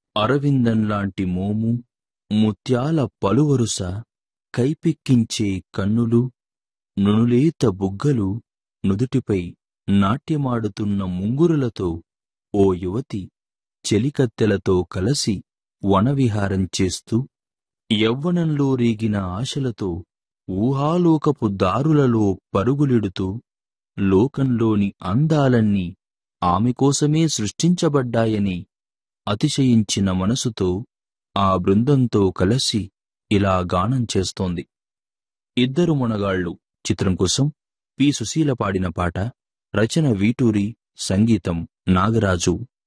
అరవిందంలాంటి మోము ముత్యాల పలువరుస కైపెక్కించే కన్నులు నునులేత బుగ్గలు నుదుటిపై నాట్యమాడుతున్న ముంగురులతో ఓ యువతి చెలికత్తెలతో కలసి వనవిహారం చేస్తూ యవ్వనంలో రేగిన ఆశలతో ఊహాలోకపు దారులలో పరుగులెడుతూ లోకంలోని అందాలన్నీ ఆమె కోసమే సృష్టించబడ్డాయని అతిశయించిన మనసుతో ఆ బృందంతో కలసి ఇలా గానం చేస్తోంది ఇద్దరు మునగాళ్ళు చిత్రం కోసం పి సుశీల పాడిన పాట రచన వీటూరి సంగీతం నాగరాజు